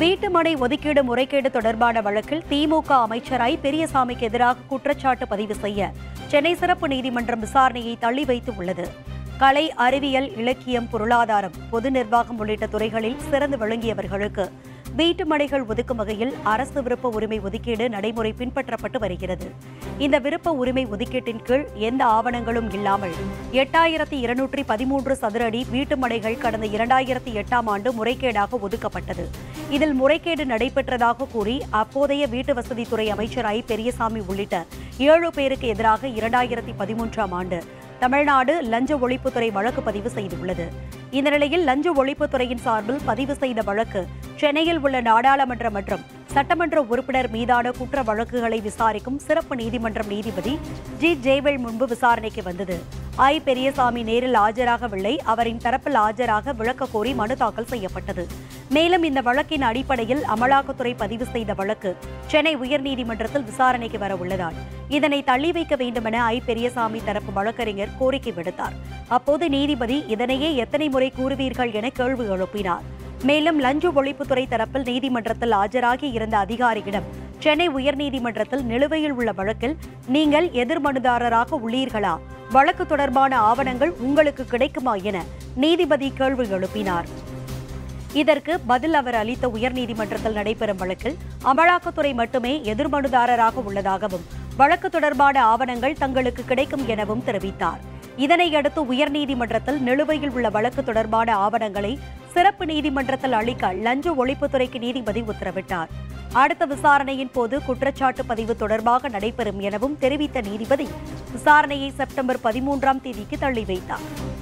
வீட்டுமனை ஒதுக்கீடு முறைகேடு தொடர்பான வழக்கில் திமுக அமைச்சராய் பெரியசாமிக்கு எதிராக குற்றச்சாட்டு பதிவு செய்ய சென்னை சிறப்பு நீதிமன்றம் விசாரணையை தள்ளி வைத்து உள்ளது கலை அறிவியல் இலக்கியம் பொருளாதாரம் பொது நிர்வாகம் உள்ளிட்ட துறைகளில் சிறந்து விளங்கியவர்களுக்கு வீட்டு மனைகள் ஒதுக்கும் வகையில் அரசு விருப்ப உரிமை ஒதுக்கீடு நடைமுறை பின்பற்றப்பட்டு வருகிறது இந்த விருப்ப உரிமை ஒதுக்கீட்டின் கீழ் எந்த ஆவணங்களும் இல்லாமல் எட்டாயிரத்தி இருநூற்றி பதிமூன்று சதுர அடி வீட்டு மனைகள் கடந்த இரண்டாயிரத்தி எட்டாம் ஆண்டு முறைகேடாக ஒதுக்கப்பட்டது இதில் முறைகேடு நடைபெற்றதாக கூறி அப்போதைய வீட்டு வசதித்துறை அமைச்சர் ஐ பெரியசாமி உள்ளிட்ட ஏழு பேருக்கு எதிராக இரண்டாயிரத்தி பதிமூன்றாம் ஆண்டு தமிழ்நாடு லஞ்ச ஒழிப்புத்துறை வழக்கு பதிவு செய்துள்ளது இந்த நிலையில் லஞ்ச ஒழிப்புத்துறையின் சார்பில் பதிவு செய்த வழக்கு சென்னையில் உள்ள நாடாளுமன்ற மற்றும் சட்டமன்ற உறுப்பினர் மீதான குற்ற வழக்குகளை விசாரிக்கும் சிறப்பு நீதிமன்றம் நீதிபதி ஜி ஜெய்வெல் முன்பு விசாரணைக்கு வந்தது ஐ பெரியசாமி நேரில் ஆஜராகவில்லை அவரின் தரப்பில் ஆஜராக விளக்க கோரி மனு தாக்கல் செய்யப்பட்டது மேலும் இந்த வழக்கின் அடிப்படையில் அமலாக்கத்துறை பதிவு செய்த வழக்கு சென்னை உயர்நீதிமன்றத்தில் விசாரணைக்கு வர உள்ளதால் இதனை தள்ளி வைக்க வேண்டுமென ஐ பெரியசாமி தரப்பு வழக்கறிஞர் கோரிக்கை விடுத்தார் அப்போது நீதிபதி இதனையே எத்தனை முறை கூறுவீர்கள் என கேள்வி எழுப்பினார் மேலும் லஞ்ச ஒழிப்புத்துறை தரப்பில் நீதிமன்றத்தில் ஆஜராகி இருந்த அதிகாரியிடம் சென்னை உயர்நீதிமன்றத்தில் நிலுவையில் உள்ள வழக்கில் நீங்கள் எதிர்மனுதாரராக உள்ளீர்களா வழக்கு தொடர்பான ஆவணங்கள் உங்களுக்கு கிடைக்குமா என நீதிபதி கேள்வி எழுப்பினார் இதற்கு பதில் அவர் அளித்த உயர்நீதிமன்றத்தில் நடைபெறும் வழக்கில் அமலாக்கத்துறை மட்டுமே எதிர்மனுதாரராக உள்ளதாகவும் வழக்கு தொடர்பான ஆவணங்கள் தங்களுக்கு கிடைக்கும் எனவும் தெரிவித்தார் இதனையடுத்து உயர்நீதிமன்றத்தில் நிலுவையில் உள்ள வழக்கு தொடர்பான ஆவணங்களை சிறப்பு நீதிமன்றத்தில் அளிக்க லஞ்ச ஒழிப்புத்துறைக்கு நீதிபதி உத்தரவிட்டார் அடுத்த விசாரணையின் போது குற்றச்சாட்டு பதிவு தொடர்பாக நடைபெறும் எனவும் தெரிவித்த நீதிபதி விசாரணையை செப்டம்பர் பதிமூன்றாம் தேதிக்கு தள்ளி வைத்தார்